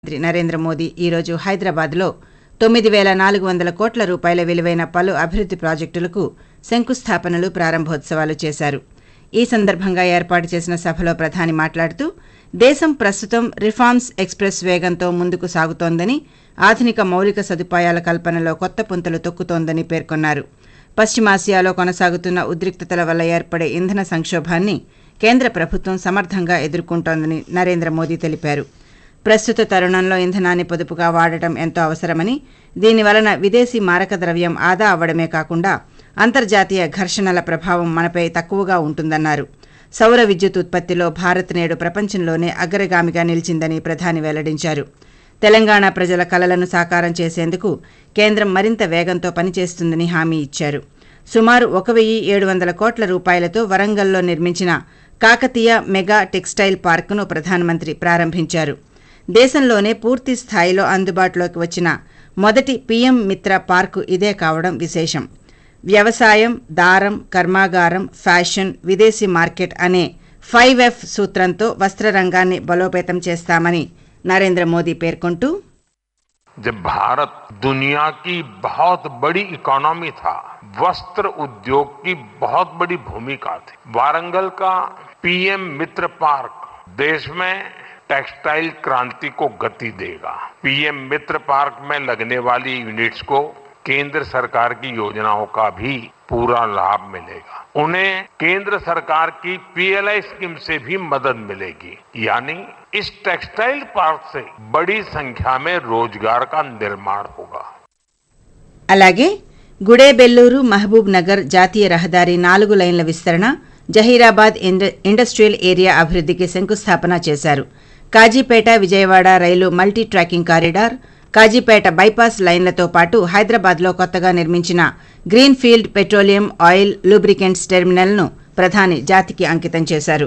ప్రధానమంత్రి నరేంద్ర మోదీ ఈరోజు హైదరాబాద్లో తొమ్మిది వేల నాలుగు వందల కోట్ల రూపాయల విలువైన పలు అభివృద్ది ప్రాజెక్టులకు శంకుస్థాపనలు ప్రారంభోత్సవాలు చేశారు ఈ సందర్భంగా ఏర్పాటు చేసిన సభలో ప్రధాని మాట్లాడుతూ దేశం ప్రస్తుతం రిఫార్మ్స్ ఎక్స్ప్రెస్ వేగంతో ముందుకు సాగుతోందని ఆధునిక మౌలిక సదుపాయాల కల్పనలో కొత్త పుంతలు తొక్కుతోందని పేర్కొన్నారు పశ్చిమాసియాలో కొనసాగుతున్న ఉద్రిక్తతల వల్ల ఏర్పడే ఇంధన సంక్షోభాన్ని కేంద్ర ప్రభుత్వం సమర్థంగా ఎదుర్కొంటోందని నరేంద్ర మోదీ తెలిపారు ప్రస్తుత తరుణంలో ఇంధనాన్ని పొదుపుగా వాడటం ఎంతో అవసరమని దీనివలన విదేశీ మారక ద్రవ్యం ఆదా అవ్వడమే కాకుండా అంతర్జాతీయ ఘర్షణల ప్రభావం మనపై తక్కువగా ఉంటుందన్నారు సౌర విద్యుత్ ఉత్పత్తిలో భారత్ నేడు ప్రపంచంలోనే అగ్రగామిగా నిలిచిందని ప్రధాని వెల్లడించారు తెలంగాణ ప్రజల కలలను సాకారం చేసేందుకు కేంద్రం మరింత వేగంతో పనిచేస్తుందని హామీ ఇచ్చారు సుమారు ఒక వెయ్యి ఏడు వందల కోట్ల రూపాయలతో వరంగల్లో నిర్మించిన కాకతీయ మెగా టెక్స్టైల్ పార్కును ప్రధానమంత్రి ప్రారంభించారు దేశంలోనే పూర్తి స్థాయిలో అందుబాటులోకి వచ్చిన మొదటి పీఎం మిత్ర పార్కు ఇదే కావడం విశేషం వ్యవసాయం దారం కర్మాగారం ఫ్యాషన్ విదేశీ మార్కెట్ అనే ఫైవ్ ఎఫ్ సూత్రంతో వస్త్ర రంగాన్ని బలోపేతం చేస్తామని నరేంద్ర మోదీ పేర్కొంటూ जब भारत दुनिया की बहुत बड़ी इकोनॉमी था वस्त्र उद्योग की बहुत बड़ी भूमिका थी वारंगल का पीएम मित्र पार्क देश में टेक्सटाइल क्रांति को गति देगा पीएम मित्र पार्क में लगने वाली यूनिट्स को केंद्र सरकार की योजनाओं का भी पूरा लाभ मिलेगा उन्हें केंद्र सरकार की पीएलआई स्कीम से भी मदद मिलेगी यानी इस टेक्सटाइल पार्क से बड़ी संख्या में रोजगार का निर्माण होगा అలాగే గుడేబెల్లూరు మహబూబ్ నగర్ జాతీయ రహదారి నాలుగు లైన్ల విస్తరణ జహీరాబాద్ ఇండ- ఇండస్ట్రియల్ ఏరియా అభివృద్ధికి శంకుస్థాపన చేశారు కాజీపేట విజయవాడ రైలు multi tracking corridor Kazipet bypass లైన్లతో పాటు హైదరాబాద్లో కొత్తగా నిర్మించిన green field petroleum oil lubricants టెర్మినల్ను ప్రధాని జాతికి అంకితం చేశారు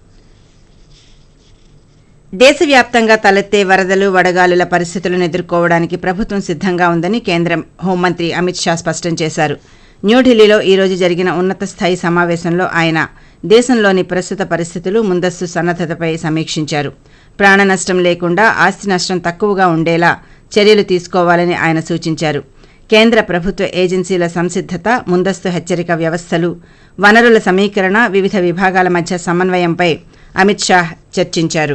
దేశవ్యాప్తంగా తలెత్తే వరదలు వడగాలుల పరిస్థితులను ఎదుర్కోవడానికి ప్రభుత్వం సిద్ధంగా ఉందని కేంద్ర హోంమంత్రి అమిత్ షా స్పష్టం చేశారు న్యూఢిల్లీలో ఈ రోజు జరిగిన ఉన్నత స్థాయి సమావేశంలో ఆయన దేశంలోని ప్రస్తుత పరిస్థితులు ముందస్తు సన్నద్దతపై సమీక్షించారు ప్రాణ నష్టం లేకుండా ఆస్తి నష్టం తక్కువగా ఉండేలా చర్యలు తీసుకోవాలని ఆయన సూచించారు కేంద్ర ప్రభుత్వ ఏజెన్సీల సంసిద్ధత ముందస్తు హెచ్చరిక వ్యవస్థలు వనరుల సమీకరణ వివిధ విభాగాల మధ్య సమన్వయంపై అమిత్ షా చర్చించారు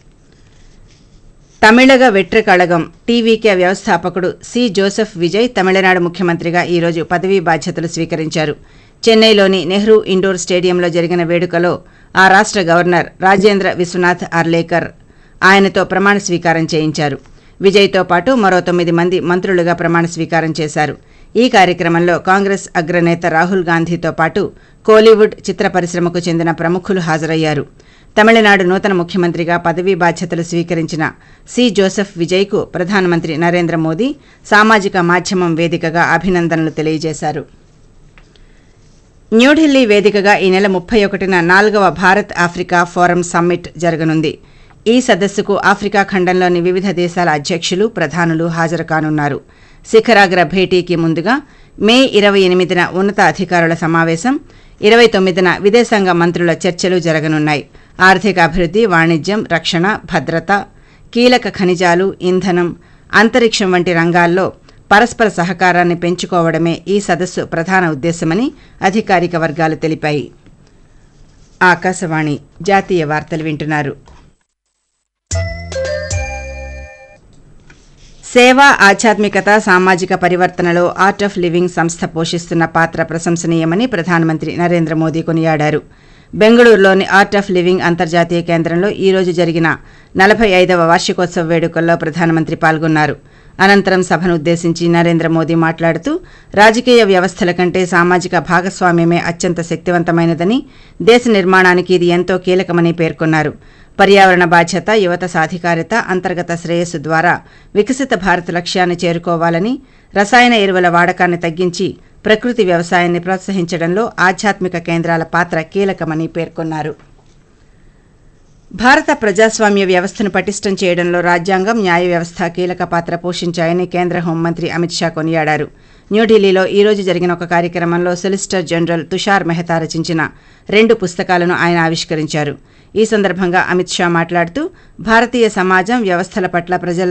తమిళగ వెట్రికళగం టీవీకే వ్యవస్థాపకుడు సి జోసెఫ్ విజయ్ తమిళనాడు ముఖ్యమంత్రిగా ఈరోజు పదవీ బాధ్యతలు స్వీకరించారు చెన్నైలోని నెహ్రూ ఇండోర్ స్టేడియంలో జరిగిన వేడుకలో ఆ రాష్ట్ర గవర్నర్ రాజేంద్ర విశ్వనాథ్ అర్లేకర్ ఆయనతో ప్రమాణ స్వీకారం చేయించారు విజయ్తో పాటు మరో తొమ్మిది మంది మంత్రులుగా ప్రమాణ స్వీకారం చేశారు ఈ కార్యక్రమంలో కాంగ్రెస్ అగ్రనేత రాహుల్ గాంధీతో పాటు కోలీవుడ్ చిత్ర పరిశ్రమకు చెందిన ప్రముఖులు హాజరయ్యారు తమిళనాడు నూతన ముఖ్యమంత్రిగా పదవీ బాధ్యతలు స్వీకరించిన సి జోసెఫ్ విజయ్కు ప్రధానమంత్రి నరేంద్ర మోదీ సామాజిక మాధ్యమం వేదికగా అభినందనలు తెలియజేశారు న్యూఢిల్లీ వేదికగా ఈ నెల ముప్పై ఒకటిన నాలుగవ భారత్ ఆఫ్రికా ఫోరం సమ్మిట్ జరగనుంది ఈ సదస్సుకు ఆఫ్రికా ఖండంలోని వివిధ దేశాల అధ్యక్షులు ప్రధానులు హాజరు కానున్నారు శిఖరాగ్ర భేటీకి ముందుగా మే ఇరవై ఎనిమిదిన ఉన్నత అధికారుల సమావేశం ఇరవై తొమ్మిదిన విదేశాంగ మంత్రుల చర్చలు జరగనున్నాయి ఆర్థిక అభివృద్ధి వాణిజ్యం రక్షణ భద్రత కీలక ఖనిజాలు ఇంధనం అంతరిక్షం వంటి రంగాల్లో పరస్పర సహకారాన్ని పెంచుకోవడమే ఈ సదస్సు ప్రధాన ఉద్దేశమని అధికారిక వర్గాలు తెలిపాయి ఆకాశవాణి జాతీయ వార్తలు వింటున్నారు సేవ ఆధ్యాత్మికత సామాజిక పరివర్తనలో ఆర్ట్ ఆఫ్ లివింగ్ సంస్థ పోషిస్తున్న పాత్ర ప్రశంసనీయమని ప్రధానమంత్రి నరేంద్ర మోదీ కొనియాడారు బెంగళూరులోని ఆర్ట్ ఆఫ్ లివింగ్ అంతర్జాతీయ కేంద్రంలో ఈ రోజు జరిగిన నలభై ఐదవ వార్షికోత్సవ వేడుకల్లో ప్రధానమంత్రి పాల్గొన్నారు అనంతరం సభను ఉద్దేశించి నరేంద్ర మోదీ మాట్లాడుతూ రాజకీయ వ్యవస్థల కంటే సామాజిక భాగస్వామ్యమే అత్యంత శక్తివంతమైనదని దేశ నిర్మాణానికి ఇది ఎంతో కీలకమని పేర్కొన్నారు పర్యావరణ బాధ్యత యువత సాధికారిత అంతర్గత శ్రేయస్సు ద్వారా వికసిత భారత్ లక్ష్యాన్ని చేరుకోవాలని రసాయన ఎరువుల వాడకాన్ని తగ్గించి ప్రకృతి వ్యవసాయాన్ని ప్రోత్సహించడంలో ఆధ్యాత్మిక కేంద్రాల పాత్ర కీలకమని పేర్కొన్నారు భారత ప్రజాస్వామ్య వ్యవస్థను పటిష్టం చేయడంలో రాజ్యాంగం న్యాయ వ్యవస్థ కీలక పాత్ర పోషించాయని కేంద్ర హోంమంత్రి అమిత్ షా కొనియాడారు న్యూఢిల్లీలో ఈ రోజు జరిగిన ఒక కార్యక్రమంలో సొలిసిటర్ జనరల్ తుషార్ మెహతా రచించిన రెండు పుస్తకాలను ఆయన ఆవిష్కరించారు ఈ సందర్భంగా అమిత్ షా మాట్లాడుతూ భారతీయ సమాజం వ్యవస్థల పట్ల ప్రజల్లో